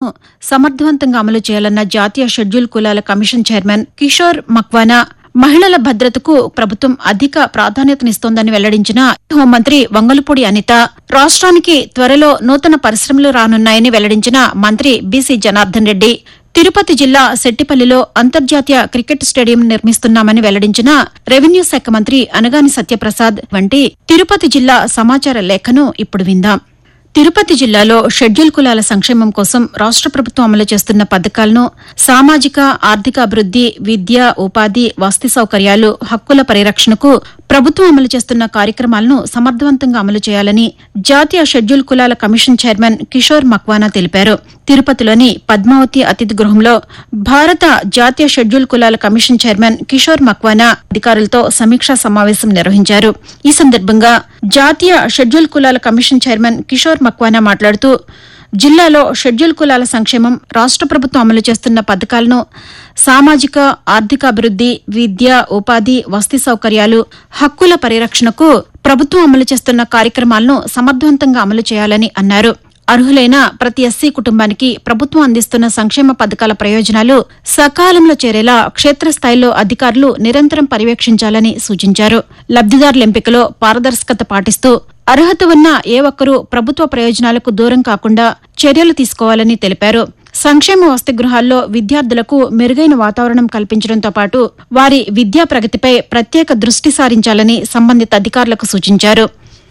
సమర్థవంతంగా అమలు చేయాలన్న జాతీయ షెడ్యూల్ కులాల కమిషన్ చైర్మన్ కిషోర్ మక్వానా మహిళల భద్రతకు ప్రభుత్వం అధిక ప్రాధాన్యతనిస్తోందని వెల్లడించిన హోంమంత్రి వంగలపూడి అనిత రాష్ట్రానికి త్వరలో నూతన పరిశ్రమలు రానున్నాయని వెల్లడించిన మంత్రి బీసీ జనార్దన్ రెడ్డి తిరుపతి జిల్లా సెట్టిపల్లిలో అంతర్జాతీయ క్రికెట్ స్టేడియం నిర్మిస్తున్నామని వెల్లడించిన రెవెన్యూ శాఖ మంత్రి అనగాని సత్యప్రసాద్ వంటి తిరుపతి జిల్లా సమాచార లేఖను ఇప్పుడు విందాం తిరుపతి జిల్లాలో షెడ్యూల్ కులాల సంక్షేమం కోసం రాష్ట ప్రభుత్వం అమలు చేస్తున్న పథకాలను సామాజిక ఆర్థిక అభివృద్ది విద్య ఉపాధి వసతి సౌకర్యాలు హక్కుల పరిరక్షణకు ప్రభుత్వం అమలు చేస్తున్న కార్యక్రమాలను సమర్థవంతంగా అమలు చేయాలని జాతీయ షెడ్యూల్ కులాల కమిషన్ చైర్మన్ కిషోర్ మక్వానా తెలిపారు తిరుపతిలోని పద్మావతి అతిథి గృహంలో భారత జాతీయ షెడ్యూల్ కులాల కమిషన్ చైర్మన్ కిషోర్ మక్వానా అధికారులతో సమీక్షా సమావేశం నిర్వహించారు ఈ సందర్భంగా జాతీయ షెడ్యూల్ కులాల కమిషన్ చైర్మన్ కిషోర్ మక్వానా మాట్లాడుతూ జిల్లాలో షెడ్యూల్ కులాల సంక్షేమం రాష్ట ప్రభుత్వం అమలు చేస్తున్న పథకాలను సామాజిక ఆర్థిక అభివృద్ది విద్య ఉపాధి వసతి సౌకర్యాలు హక్కుల పరిరక్షణకు ప్రభుత్వం అమలు చేస్తున్న కార్యక్రమాలను సమర్థవంతంగా అమలు చేయాలని అన్నారు అర్హులైన ప్రతి ఎస్సీ కుటుంబానికి ప్రభుత్వం అందిస్తున్న సంక్షేమ పథకాల ప్రయోజనాలు సకాలంలో చేరేలా క్షేత్రస్థాయిలో అధికారులు నిరంతరం పర్యవేక్షించాలని సూచించారు లబ్దిదారుల ఎంపికలో పారదర్శకత పాటిస్తూ అర్హత ఉన్న ఏ ఒక్కరూ ప్రభుత్వ ప్రయోజనాలకు దూరం కాకుండా చర్యలు తీసుకోవాలని తెలిపారు సంక్షేమ వసతి గృహాల్లో విద్యార్థులకు మెరుగైన వాతావరణం కల్పించడంతో పాటు వారి విద్యా ప్రగతిపై ప్రత్యేక దృష్టి సారించాలని సంబంధిత అధికారులకు సూచించారు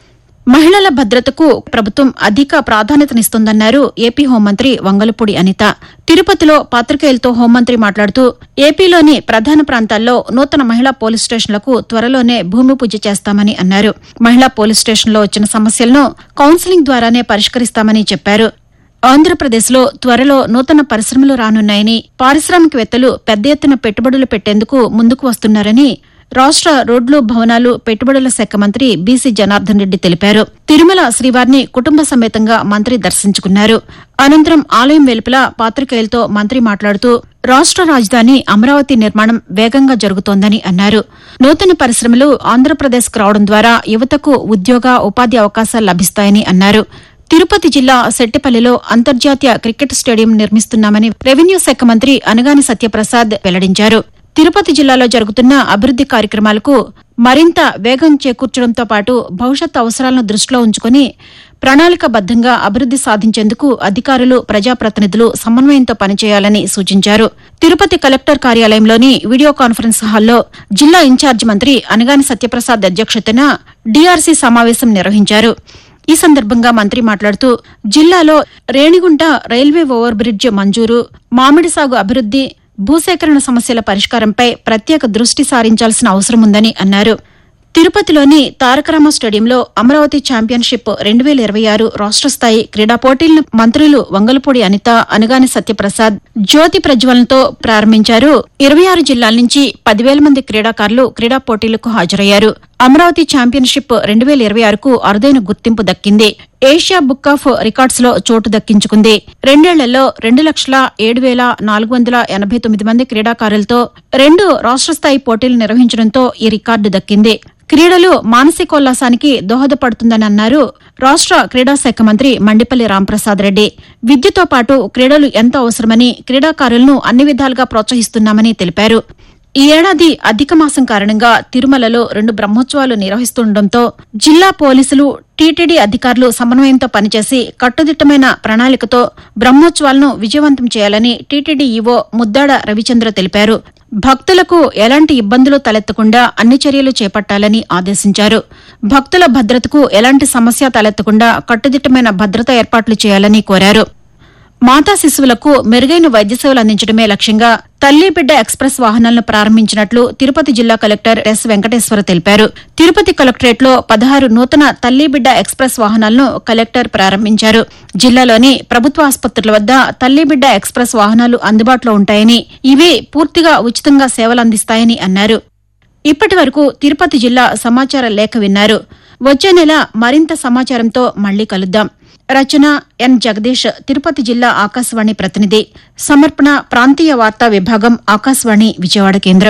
మహిళల భద్రతకు ప్రభుత్వం అధిక ప్రాధాన్యతనిస్తోందన్నారు ఏపీ హోంమంత్రి వంగలపూడి అనిత తిరుపతిలో పాత్రికేయులతో హోంమంత్రి మాట్లాడుతూ ఏపీలోని ప్రధాన ప్రాంతాల్లో నూతన మహిళా పోలీస్ స్టేషన్లకు త్వరలోనే భూమి పూజ చేస్తామని అన్నారు మహిళా పోలీస్ స్టేషన్లో వచ్చిన సమస్యలను కౌన్సిలింగ్ ద్వారానే పరిష్కరిస్తామని చెప్పారు ఆంధ్రప్రదేశ్లో త్వరలో నూతన పరిశ్రమలు రానున్నాయని పారిశ్రామికవేత్తలు పెద్ద ఎత్తున పెట్టుబడులు పెట్టేందుకు ముందుకు వస్తున్నారని రాష్ట రోడ్లు భవనాలు పెట్టుబడుల శాఖ మంత్రి బీసీ జనార్దన్ రెడ్డి తెలిపారు తిరుమల శ్రీవారిని కుటుంబ సమేతంగా మంత్రి దర్శించుకున్నారు అనంతరం ఆలయం వెలుపల పాత్రికేయులతో మంత్రి మాట్లాడుతూ రాష్ట రాజధాని అమరావతి నిర్మాణం వేగంగా జరుగుతోందని అన్నారు నూతన పరిశ్రమలు ఆంధ్రప్రదేశ్కు రావడం ద్వారా యువతకు ఉద్యోగ ఉపాధి అవకాశాలు లభిస్తాయని అన్నారు తిరుపతి జిల్లా సెట్టిపల్లిలో అంతర్జాతీయ క్రికెట్ స్టేడియం నిర్మిస్తున్నామని రెవెన్యూ శాఖ మంత్రి అనగాని సత్యప్రసాద్ వెల్లడించారు తిరుపతి జిల్లాలో జరుగుతున్న అభివృద్ది కార్యక్రమాలకు మరింత వేగం చేకూర్చడంతో పాటు భవిష్యత్ అవసరాలను దృష్టిలో ఉంచుకుని ప్రణాళికబద్దంగా అభివృద్ది సాధించేందుకు అధికారులు ప్రజాప్రతినిధులు సమన్వయంతో పనిచేయాలని సూచించారు తిరుపతి కలెక్టర్ కార్యాలయంలోని వీడియో కాన్ఫరెన్స్ హాల్లో జిల్లా ఇన్ఛార్జి మంత్రి అనగాని సత్యప్రసాద్ అధ్యక్షతన డీఆర్సీ సమావేశం నిర్వహించారు ఈ సందర్భంగా మంత్రి మాట్లాడుతూ జిల్లాలో రేణిగుంట రైల్వే ఓవర్ బ్రిడ్జ్ మంజూరు మామిడి సాగు అభివృద్ది భూసేకరణ సమస్యల పరిష్కారంపై ప్రత్యేక దృష్టి సారించాల్సిన అవసరముందని అన్నారు తిరుపతిలోని తారకరామ స్టేడియంలో అమరావతి ఛాంపియన్షిప్ రెండు వేల ఇరవై ఆరు రాష్ట స్థాయి క్రీడా పోటీలను మంత్రులు వంగలపూడి అనిత అనగాని సత్యప్రసాద్ జ్యోతి ప్రజ్వలనతో ప్రారంభించారు ఇరవై ఆరు జిల్లాల నుంచి పదివేల మంది క్రీడాకారులు క్రీడా పోటీలకు హాజరయ్యారు అమరావతి ఛాంపియన్షిప్ రెండు వేల ఇరవై ఆరుకు అరుదైన గుర్తింపు దక్కింది ఏషియా బుక్ ఆఫ్ రికార్డ్స్ లో చోటు దక్కించుకుంది రెండేళ్లలో రెండు లక్షల ఏడు వేల నాలుగు వందల ఎనభై తొమ్మిది మంది క్రీడాకారులతో రెండు రాష్ట్ర స్థాయి పోటీలు నిర్వహించడంతో ఈ రికార్డు దక్కింది క్రీడలు మానసికోల్లాసానికి దోహదపడుతుందని అన్నారు రాష్ట క్రీడా శాఖ మంత్రి మండిపల్లి రాంప్రసాద్ రెడ్డి విద్యతో పాటు క్రీడలు ఎంతో అవసరమని క్రీడాకారులను అన్ని విధాలుగా ప్రోత్సహిస్తున్నామని తెలిపారు ఈ ఏడాది అధిక మాసం కారణంగా తిరుమలలో రెండు బ్రహ్మోత్సవాలు నిర్వహిస్తుండటంతో జిల్లా పోలీసులు టీటీడీ అధికారులు సమన్వయంతో పనిచేసి కట్టుదిట్టమైన ప్రణాళికతో బ్రహ్మోత్సవాలను విజయవంతం చేయాలని టీటీడీ ఈవో ముద్దాడ రవిచంద్ర తెలిపారు భక్తులకు ఎలాంటి ఇబ్బందులు తలెత్తకుండా అన్ని చర్యలు చేపట్టాలని ఆదేశించారు భక్తుల భద్రతకు ఎలాంటి సమస్య తలెత్తకుండా కట్టుదిట్టమైన భద్రతా ఏర్పాట్లు చేయాలని కోరారు మాతా శిశువులకు మెరుగైన వైద్య సేవలు అందించడమే లక్ష్యంగా తల్లి బిడ్డ ఎక్స్ప్రెస్ వాహనాలను ప్రారంభించినట్లు తిరుపతి జిల్లా కలెక్టర్ ఎస్ వెంకటేశ్వర తెలిపారు తిరుపతి కలెక్టరేట్లో పదహారు నూతన తల్లి బిడ్డ ఎక్స్ప్రెస్ వాహనాలను కలెక్టర్ ప్రారంభించారు జిల్లాలోని ప్రభుత్వ ఆసుపత్రుల వద్ద తల్లి బిడ్డ ఎక్స్ప్రెస్ వాహనాలు అందుబాటులో ఉంటాయని ఇవి పూర్తిగా ఉచితంగా సేవలు అందిస్తాయని అన్నారు ఇప్పటి వరకు తిరుపతి జిల్లా సమాచార లేఖ విన్నారు వచ్చే నెల మరింత సమాచారంతో మళ్లీ కలుద్దాం రచన ఎన్ జగదీష్ తిరుపతి జిల్లా ఆకాశవాణి ప్రతినిధి సమర్పణ ప్రాంతీయ వార్తా విభాగం ఆకాశవాణి విజయవాడ కేంద్రం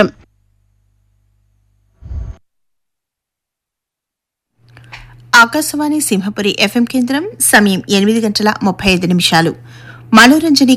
ఆకాశవాణి సింహపురి ఎఫ్ఎం కేంద్రం సమయం ఎనిమిది గంటల ముప్పై ఐదు నిమిషాలు మనోరంజని